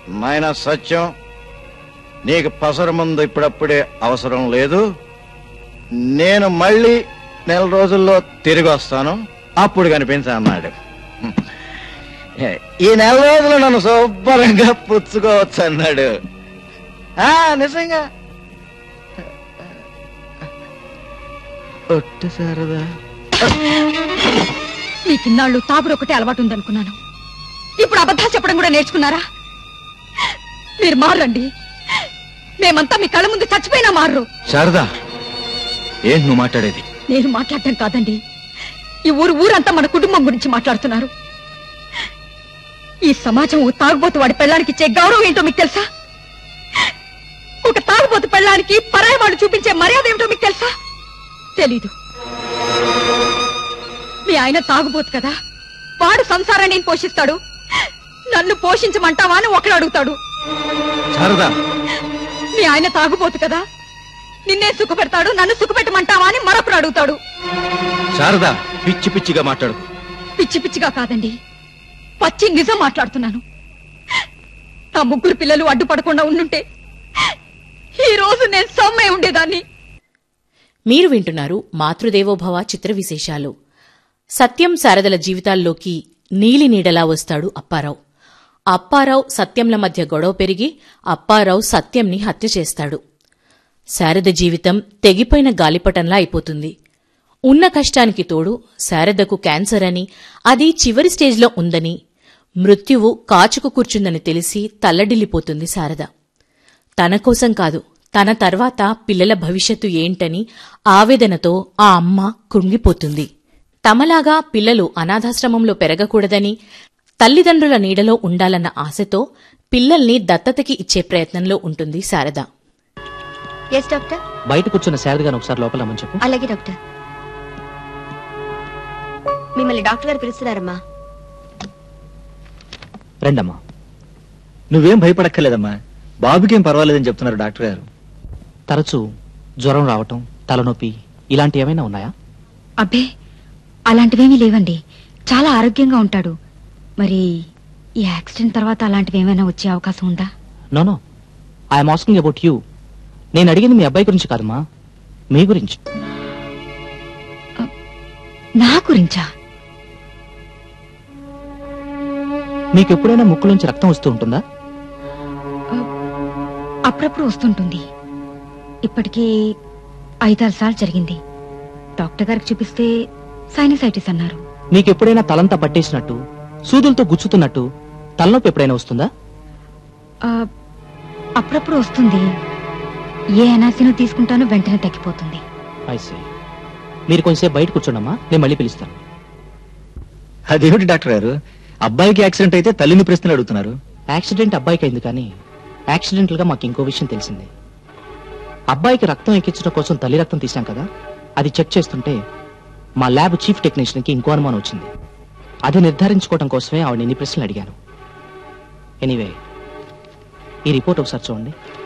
నాయన సత్యం నీకు పసరు ముందు ఇప్పుడప్పుడే అవసరం లేదు నేను మళ్ళీ నెల రోజుల్లో తిరిగి వస్తాను అప్పుడు కనిపించా అన్నాడు ఈ నెల రోజులు నన్ను శుభ్రంగా పుచ్చుకోవచ్చు అన్నాడు ఆ నిజంగా ఒట్టి శారదా మీకిన్నాళ్ళు తాగుడు ఒకటే అలవాటు ఉందనుకున్నాను ఇప్పుడు అబద్ధాలు చెప్పడం కూడా నేర్చుకున్నారా మీరు మారండి మేమంతా మీ కళ్ళ ముందు చచ్చిపోయినా మారరు శారదా ఏంటి నువ్వు మాట్లాడేది నేను మాట్లాడటం కాదండి ఈ ఊరు ఊరంతా మన కుటుంబం గురించి మాట్లాడుతున్నారు ఈ సమాజం ఓ తాగుబోతు వాడి పెళ్ళానికి ఇచ్చే గౌరవం ఏంటో మీకు తెలుసా ఒక తాగుబోతు పెళ్ళానికి పరాయి వాడు చూపించే మర్యాద ఏమిటో మీకు తెలుసా తెలీదు మీ ఆయన తాగుబోతు కదా వాడు సంసారాన్ని నేను పోషిస్తాడు నన్ను పోషించమంటావా అని ఒకడు అడుగుతాడు శారదా మీ ఆయన తాగుబోతు కదా నిన్నే సుఖపెడతాడు నన్ను సుఖపెట్టమంటావా అని మరొకడు అడుగుతాడు శారదా పిచ్చి పిచ్చిగా మాట్లాడు పిచ్చి పిచ్చిగా కాదండి పచ్చి నిజం మాట్లాడుతున్నాను నా ముగ్గురు పిల్లలు అడ్డుపడకుండా ఉండుంటే ఈ రోజు నేను సమ్మె ఉండేదాన్ని మీరు వింటున్నారు మాతృదేవోభవ చిత్ర విశేషాలు సత్యం శారదల జీవితాల్లోకి నీలి నీడలా వస్తాడు అప్పారావు అప్పారావు సత్యంల మధ్య గొడవ పెరిగి అప్పారావు సత్యంని హత్య చేస్తాడు శారద జీవితం తెగిపోయిన గాలిపటంలా అయిపోతుంది ఉన్న కష్టానికి తోడు శారదకు క్యాన్సర్ అని అది చివరి స్టేజ్లో ఉందని మృత్యువు కాచుకు కూర్చుందని తెలిసి తల్లడిల్లిపోతుంది శారద తన కోసం కాదు తన తర్వాత పిల్లల భవిష్యత్తు ఏంటని ఆవేదనతో ఆ అమ్మ కృంగిపోతుంది తమలాగా పిల్లలు అనాథాశ్రమంలో పెరగకూడదని తల్లిదండ్రుల నీడలో ఉండాలన్న ఆశతో పిల్లల్ని దత్తతకి ఇచ్చే ప్రయత్నంలో ఉంటుంది శారద ఎస్ డాక్టర్ బయట కూర్చున్న శారద గారిని ఒకసారి లోపల రమ్మని చెప్పు అలాగే డాక్టర్ మిమ్మల్ని డాక్టర్ గారు పిలుస్తున్నారమ్మా రండమ్మా నువ్వేం భయపడక్కర్లేదమ్మా బాబుకేం పర్వాలేదని చెప్తున్నారు డాక్టర్ గారు తరచూ జ్వరం రావటం తలనొప్పి ఇలాంటి ఏమైనా ఉన్నాయా అబ్బే అలాంటివేమీ లేవండి చాలా ఆరోగ్యంగా ఉంటాడు మరి ఈ యాక్సిడెంట్ తర్వాత అలాంటివి ఏమైనా వచ్చే అవకాశం ఉందా no no I'm asking about you నేను అడిగింది మీ అబ్బాయి గురించి కాదమ్మా మీ గురించి నా గురించా మీకు ఎప్పుడైనా ముక్కులోంచి రక్తం వస్తూ ఉంటుందా అప్పుడప్పుడు వస్తుంటుంది ఇప్పటికీ ఐదారు సార్లు జరిగింది డాక్టర్ గారికి చూపిస్తే సైనసైటిస్ అన్నారు మీకు ఎప్పుడైనా తలంతా పట్టేసినట్టు సూదులతో గుచ్చుతున్నట్టు తలనొప్పి ఎప్పుడైనా వస్తుందా ఆ, అప్పుడప్పుడు వస్తుంది ఏ అనాసిను తీసుకుంటానో వెంటనే తగ్గిపోతుంది ఐసీ మీరు కొంచెంసేపు బయట కూర్చోండమ్మా నేను మళ్ళీ పిలుస్తాను అదేమిటి డాక్టర్ గారు అబ్బాయికి యాక్సిడెంట్ అయితే తల్లిని ప్రశ్నలు అడుగుతున్నారు యాక్సిడెంట్ అబ్బాయికి అయింది కానీ యాక్సిడెంటల్ గా మాకు ఇంకో విషయం తెలిసింది అబ్బాయికి రక్తం ఎక్కించడం కోసం తల్లి రక్తం తీశాం కదా అది చెక్ చేస్తుంటే మా ల్యాబ్ చీఫ్ టెక్నీషియన్ కి ఇంకో అనుమానం వచ్చింది అది నిర్ధారించుకోవడం కోసమే ఆవిడ ఎన్ని ప్రశ్నలు అడిగాను ఎనీవే ఈ రిపోర్ట్ ఒకసారి చూడండి